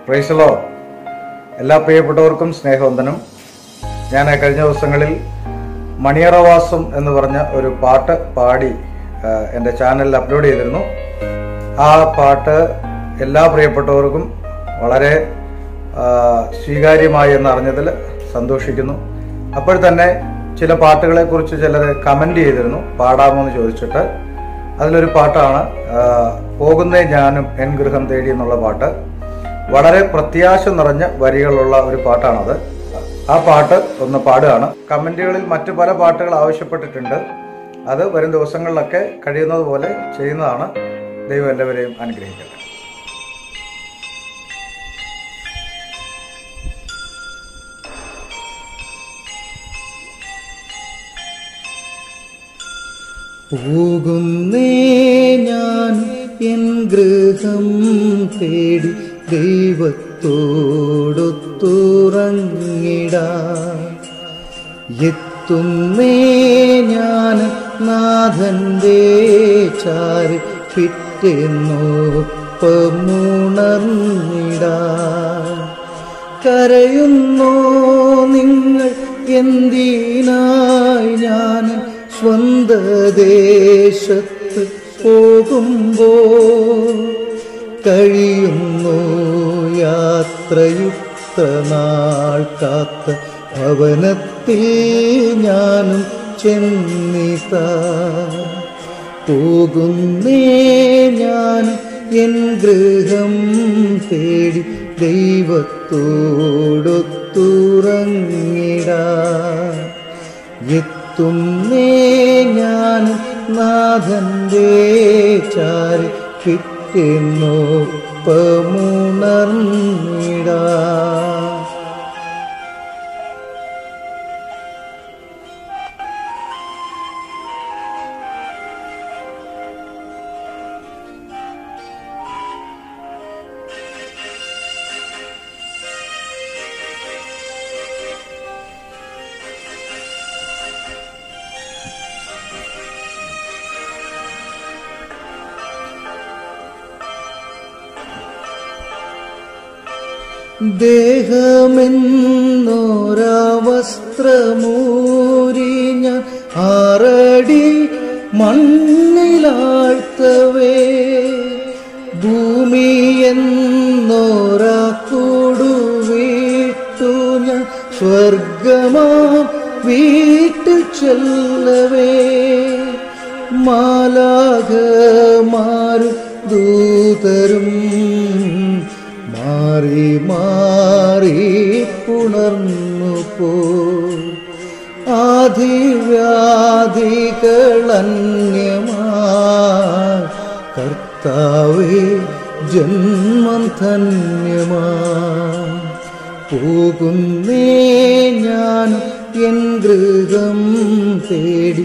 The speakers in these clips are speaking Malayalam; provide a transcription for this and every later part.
പ്രൈസലോ എല്ലാ പ്രിയപ്പെട്ടവർക്കും സ്നേഹവന്ദനം ഞാൻ കഴിഞ്ഞ ദിവസങ്ങളിൽ മണിയറവാസം എന്ന് പറഞ്ഞ ഒരു പാട്ട് പാടി ആ, എൻ്റെ ചാനലിൽ അപ്ലോഡ് ചെയ്തിരുന്നു ആ പാട്ട് എല്ലാ പ്രിയപ്പെട്ടവർക്കും വളരെ ആ, സ്വീകാര്യമായി എന്നറിഞ്ഞതിൽ സന്തോഷിക്കുന്നു അപ്പോൾ തന്നെ ചില പാട്ടുകളെ കുറിച്ച് ചിലർ കമൻ്റ് ചെയ്തിരുന്നു പാടാമോ എന്ന് ചോദിച്ചിട്ട് അതിലൊരു പാട്ടാണ് ആ, പോകുന്നേ ഞാനും എൻ ഗൃഹം തേടി എന്നുള്ള പാട്ട് വളരെ പ്രത്യാശ നിറഞ്ഞ വരികളുള്ള ഒരു പാട്ടാണത് ആ പാട്ട് ഒന്ന് പാടുകയാണ് കമന്റുകളിൽ മറ്റു പല പാട്ടുകൾ ആവശ്യപ്പെട്ടിട്ടുണ്ട് അത് വരും ദിവസങ്ങളിലൊക്കെ കഴിയുന്നത് പോലെ ചെയ്യുന്നതാണ് ദൈവം എല്ലാവരെയും അനുഗ്രഹിക്കട്ടെ പോകുന്നേ ഞാൻ എൻ ഗൃഹം തേടി ദൈവത്തോടൊത്തുറങ്ങിടാ എത്തുന്നേ ഞാൻ നാഥന്റെ ചാരി പിറ്റെന്നോപ്പമുണർന്നിടാ കരയുന്നോ നിങ്ങൾ എന്തിനായി ഞാൻ സ്വന്ത ദേശത്ത് പോകുമ്പോ കഴിയുന്നു യാത്രയുക്ത നാൾ കാത്ത ഭവനത്തിൽ ഞാനും ചെന്നിത പോകുന്നേ ഞാൻ എൻ ഗൃഹം തേടി ദൈവത്തോടൊത്തുറങ്ങിടാ എത്തുന്നേ ഞാൻ നാഥന്റെ ചാരി പിറ്റെന്നോപ്പമുണർന്നിടാ ദേഹമെന്നോരാ വസ്ത്രമൂരി ഞാൻ ആറടി മണ്ണിലാഴ്ത്തവേ ഭൂമി എന്നോരാ കൂടുവീട്ടു ഞാൻ സ്വർഗമാ വീട്ടിൽ ചെല്ലവേ മാലാഖമാരും ദൂതരും മാറി മാറി പുണർന്നു പോ ആദിവ്യാധികളന്യമായി കർത്താവേ ജന്മം ധന്യമാ പോകുന്നേ ഞാൻ എൻ ഗൃഹം തേടി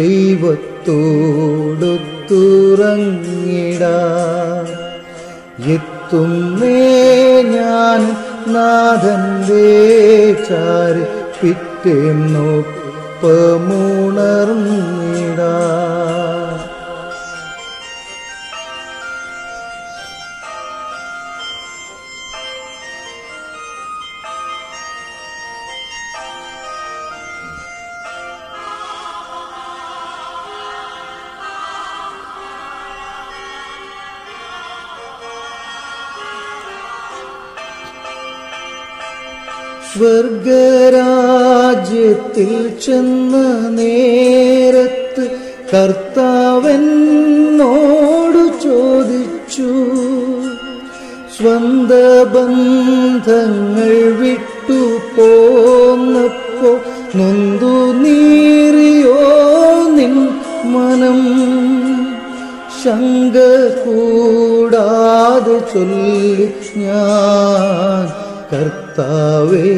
ദൈവത്തോടൊത്തുറങ്ങിടാ എത്തുന്നേ ഞാൻ നാഥന്റെ ചാരി പിറ്റേന്നൊപ്പമുണർന്നിടാ സ്വർഗരാജ്യത്തിൽ ചെന്ന നേരത്ത് കർത്താവെന്നോടു ചോദിച്ചു സ്വന്ത ബന്ധങ്ങൾ വിട്ടു പോന്നപ്പോ നൊന്തു നീറിയോ നിൻ മനം ശങ്ക കൂടാതെ ചൊല്ലി ഞാൻ കർത്താവേ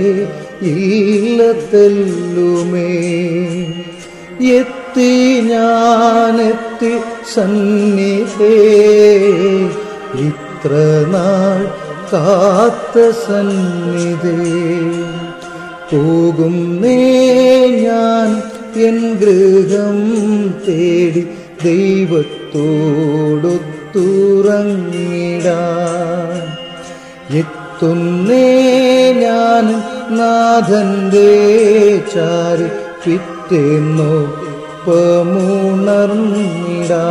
ഇല്ലത്തെല്ലുമേ എത്തി ഞാനെത്തി സന്നിധേ ഇത്ര നാൾ കാത്ത സന്നിധേ പോകുന്നേ ഞാൻ എൻ ഗൃഹം തേടി ദൈവത്തോടൊത്തുറങ്ങിടാൻ എത്തി എത്തുന്നേ ഞാൻ നാഥന്റെ ചാരി പിറ്റേന്നൊപ്പമുണർന്നിടാ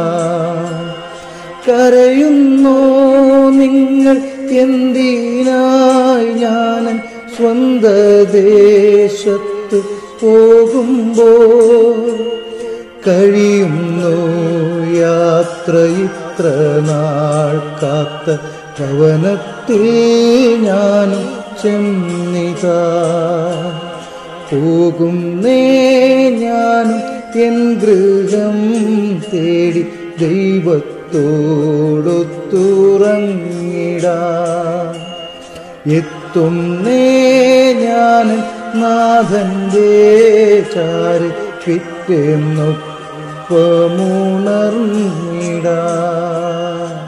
കരയുന്നോ നിങ്ങൾ എന്തിനായി ഞാൻ സ്വന്ത ദേശത്ത് പോകുമ്പോൾ കഴിയുന്നു യാത്ര ഇത്ര നാൾ കാത്ത ഭവനത്തിൽ ഞാനും ചെന്നിതാ പോകുന്നേ ഞാനും എൻ ഗൃഹം തേടി ദൈവത്തോടൊത്തുറങ്ങിടാ എത്തുന്നേ ഞാൻ നാഥന്റെ ചാരി പിറ്റേന്നൊപ്പമുണർന്നിടാ